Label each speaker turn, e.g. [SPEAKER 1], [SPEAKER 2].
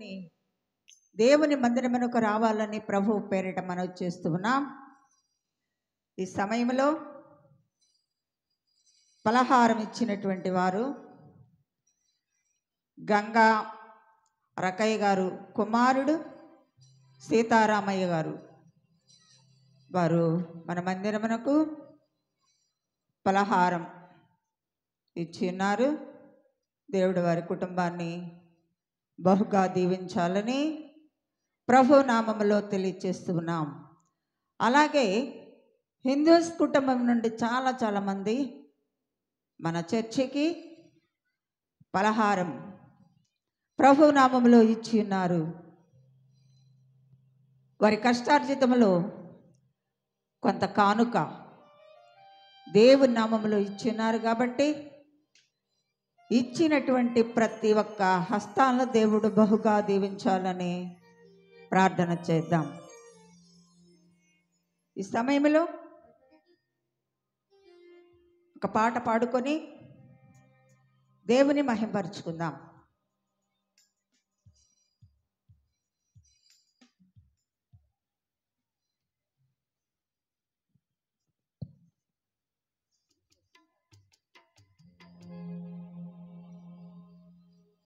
[SPEAKER 1] కూడుకొని దేవుని మందిరమునకు రావాలని ప్రభు పేరిట మనం చేస్తూ ఉన్నాం ఈ సమయంలో పలహారం ఇచ్చినటువంటి వారు గంగా రకయ్య గారు కుమారుడు సీతారామయ్య గారు వారు మన మందిరమునకు పలహారం ఇచ్చి ఉన్నారు దేవుడు వారి కుటుంబాన్ని బహుగా దీవించాలని ప్రభు నామములో తెలియచేస్తున్నాం అలాగే హిందూస్ కుటుంబం నుండి చాలా చాలా మంది మన చర్చికి పలహారం ప్రభు నామములో ఇచ్చి ఉన్నారు వారి కష్టార్జితములో కొంత కానుక దేవుని నామములో ఇచ్చి ఉన్నారు కాబట్టి ఇచ్చినటువంటి ప్రతి ఒక్క హస్తాలను దేవుడు బహుగా దీవించాలని ప్రార్థన చేద్దాం ఈ సమయంలో ఒక పాట పాడుకొని దేవుని మహింపరుచుకుందాం